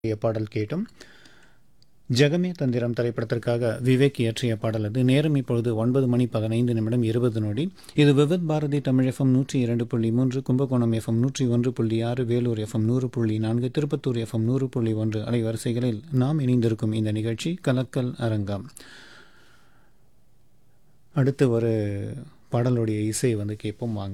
இயற்றிய பாடல் கேட்டும் ஜெகமே தந்திரம் திரைப்படத்திற்காக விவேக் இயற்றிய பாடல் அது நேரம் இப்பொழுது ஒன்பது மணி பதினைந்து நிமிடம் இருபது நொடி இது விவித் பாரதி தமிழ் எஃப்எம் நூற்றி இரண்டு புள்ளி மூன்று கும்பகோணம் எஃப்எம் நூற்றி ஒன்று புள்ளி ஆறு வேலூர் எஃப்எம் நூறு புள்ளி நான்கு திருப்பத்தூர் எஃப்எம் நூறு புள்ளி ஒன்று அலைவரிசைகளில் நாம் இணைந்திருக்கும் இந்த நிகழ்ச்சி கலக்கல் அரங்கம் அடுத்து ஒரு பாடலுடைய இசை வந்து கேட்போம் வாங்க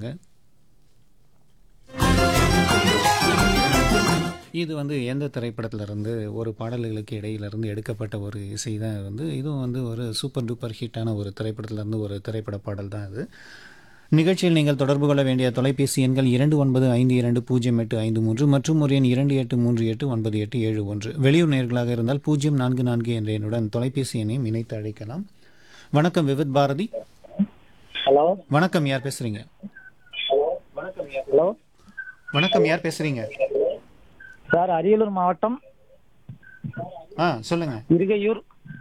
இது வந்து எந்த திரைப்படத்திலிருந்து ஒரு பாடல்களுக்கு இடையிலிருந்து எடுக்கப்பட்ட ஒரு இசை தான் வந்து இதுவும் வந்து ஒரு சூப்பர் டூப்பர் ஹிட்டான ஒரு திரைப்படத்திலிருந்து ஒரு திரைப்பட பாடல் தான் இது நிகழ்ச்சியில் நீங்கள் தொடர்பு கொள்ள வேண்டிய தொலைபேசி எண்கள் இரண்டு ஒன்பது ஐந்து இரண்டு பூஜ்ஜியம் எட்டு ஐந்து மூன்று மற்றும் ஒரு எண் இரண்டு எட்டு மூன்று எட்டு ஒன்பது எட்டு ஏழு ஒன்று வெளியூர் நேர்களாக இருந்தால் பூஜ்ஜியம் நான்கு நான்கு என்ற எண்ணுடன் தொலைபேசி எண்ணையும் இணைத்து அழைக்கலாம் வணக்கம் விவித் பாரதி ஹலோ வணக்கம் யார் பேசுறீங்க ஹலோ வணக்கம் யார் பேசுறீங்க சார் அரியலூர் மாவட்டம் ஆ சொல்லுங்க இருகையூர்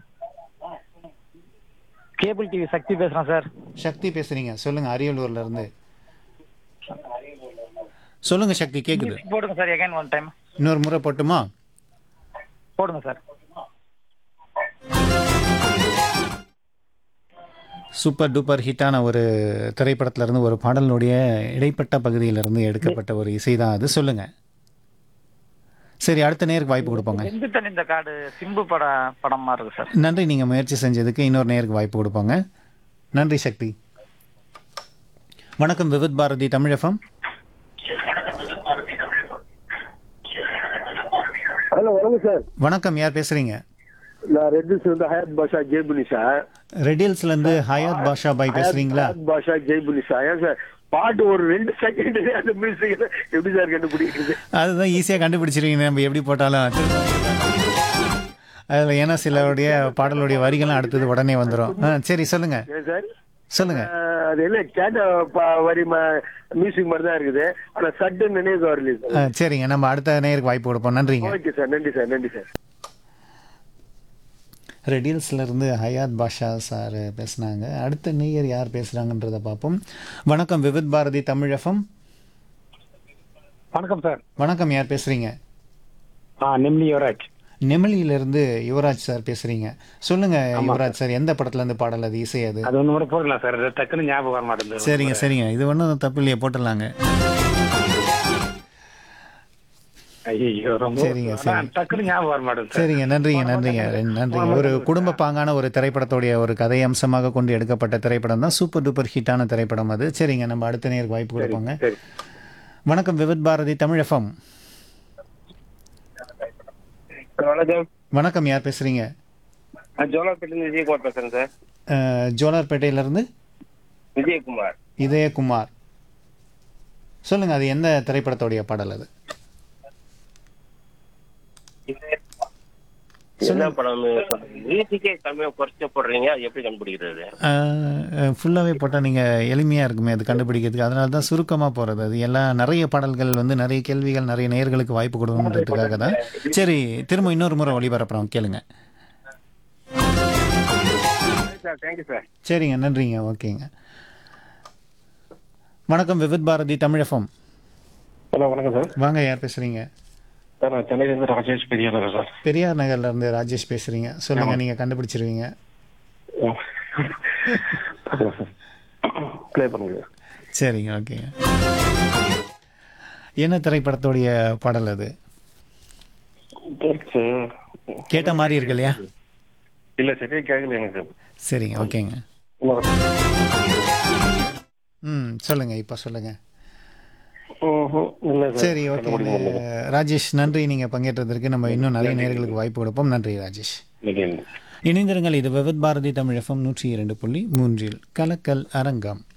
கேபிள் டிவி சக்தி பேசுறேன் சார் சக்தி பேசுறீங்க சொல்லுங்க அரியலூர்ல இருந்து சொல்லுங்க சக்தி கேக்குது போடுங்க சார் எகைன் ஒன் டைம் இன்னொரு முறை போட்டுமா போடுங்க சார் சூப்பர் டூப்பர் ஹிட்டான ஒரு திரைப்படத்துல இருந்து ஒரு பாடலுடைய இடைப்பட்ட பகுதியிலிருந்து எடுக்கப்பட்ட ஒரு இசை தான் அது சொல்லுங்க சரி அடுத்த நேருக்கு வாய்ப்பு கொடுப்போங்க எந்த தண்ணி இந்த காடு சிம்பு பட படமா இருக்கு சார் நன்றி நீங்கள் முயற்சி செஞ்சதுக்கு இன்னொரு நேருக்கு வாய்ப்பு கொடுப்போங்க நன்றி சக்தி வணக்கம் விவித் பாரதி தமிழகம் ஹலோ வணக்கம் சார் வணக்கம் யார் பேசுறீங்க நான் ரெட்டிஸ் வந்து ஹயாத் பாஷா ஜெய்புனி சார் ரெடில்ஸ்லேருந்து ஹயாத் பாஷா பாய் பேசுறீங்களா ஹயாத் பாஷா ஜெய்புனி சார் ஏன் சார் பாட்டு ஒரு ரெண்டு செகண்ட் அந்த மியூசிக் எப்படி சார் கண்டுபிடிக்கிறது அதுதான் ஈஸியாக கண்டுபிடிச்சிருவீங்க நம்ம எப்படி போட்டாலும் அதில் ஏன்னா சிலருடைய பாடலுடைய வரிகள்லாம் அடுத்தது உடனே வந்துடும் ஆ சரி சொல்லுங்க ஏன் சார் சொல்லுங்க ஆஹ், அது என்ன கேட்ட ப- வரி மியூசிக் மாதிரி தான் இருக்குது ஆனா சட்டு நினைவு வரல ஆ, சார் சரிங்க நம்ம அடுத்த நேருக்கு வாய்ப்பு கொடுப்போம் நன்றிங்க ஓகே சார் நன்றி சார் நன்றி சார் ரெடில்ஸ்லேருந்து ஹயாத் பாஷா சார் பேசுனாங்க அடுத்த நேயர் யார் பேசுகிறாங்கன்றதை பார்ப்போம் வணக்கம் விவித் பாரதி தமிழகம் வணக்கம் சார் வணக்கம் யார் பேசுகிறீங்க ஆ நிம்லி யுவராஜ் நெமிலியிலிருந்து யுவராஜ் சார் பேசுகிறீங்க சொல்லுங்க யுவராஜ் சார் எந்த படத்துலேருந்து பாடல் அது இசை அது அது ஒன்று கூட போடலாம் சார் டக்குன்னு ஞாபகம் வர மாட்டேங்குது சரிங்க சரிங்க இது ஒன்றும் தப்பு இல்லையே போட்டுடலாங்க ஐயோ ரொம்ப சரிங்க, சரி. டக்குன்னு ஞாபகம் வர மாட்டேங்குது சரிங்க நன்றிங்க நன்றிங்க நன்றிங்க ஒரு குடும்ப பாங்கான ஒரு திரைப்படத்துடைய ஒரு கதை அம்சமாக கொண்டு எடுக்கப்பட்ட திரைப்படம் தான் சூப்பர் டூப்பர் ஹிட்டான திரைப்படம் அது சரிங்க நம்ம அடுத்த நேருக்கு வாய்ப்பு கொடுப்போங்க சரி வணக்கம் விவித் பாரதி தமிழகம் வணக்கம் வணக்கம் யார் பேசுறீங்க ஜோலாப்பேட்டில் விஜயகுமார் பேசுறேன் சார் அஹ், ஜோலார்பேட்டையிலிருந்து விஜயகுமார் இதயகுமார் சொல்லுங்க அது எந்த திரைப்படத்துடைய பாடல் அது என்ன படம் மியூசிக்கே கம்மியா குறைச்ச போடுறீங்க அது எப்படி கண்டுபிடிக்கிறது ஃபுல்லாகவே போட்டால் நீங்கள் எளிமையாக இருக்குமே அது கண்டுபிடிக்கிறதுக்கு அதனால தான் சுருக்கமாக போகிறது அது எல்லாம் நிறைய பாடல்கள் வந்து நிறைய கேள்விகள் நிறைய நேயர்களுக்கு வாய்ப்பு கொடுக்கணுன்றதுக்காக தான் சரி திரும்ப இன்னொரு முறை ஒளிபரப்புறோம் கேளுங்க சார் தேங்க்யூ சார் சரிங்க நன்றிங்க ஓகேங்க வணக்கம் விவித் பாரதி தமிழகம் ஹலோ வணக்கம் சார் வாங்க யார் பேசுகிறீங்க சார் நான் சென்னையிலேருந்து ராஜேஷ் பெரியாளர் சார் பெரியார் நகர்ல இருந்து ராஜேஷ் பேசுகிறீங்க சொல்லுங்கள் நீங்கள் கண்டுபிடிச்சிருவீங்க ப்ளே பண்ணுங்க சரிங்க ஓகேங்க என்ன திரைப்படத்துடைய பாடல் அது கேட்ட மாதிரி இருக்கு இல்லையா இல்ல சரியா கேட்கல எனக்கு சரிங்க ஓகேங்க ம் சொல்லுங்க இப்போ சொல்லுங்க இல்ல சரி ஓகே ராஜேஷ் நன்றி நீங்கள் பங்கேற்றதற்கு நம்ம இன்னும் நிறைய நேர்களுக்கு வாய்ப்பு கொடுப்போம் நன்றி ராஜேஷ் சார் இணைந்திருங்கள் இது விவித் பாரதி தமிழ் எஃப்எம் நூற்றி இரண்டு புள்ளி மூன்றில் கலக்கல் அரங்கம்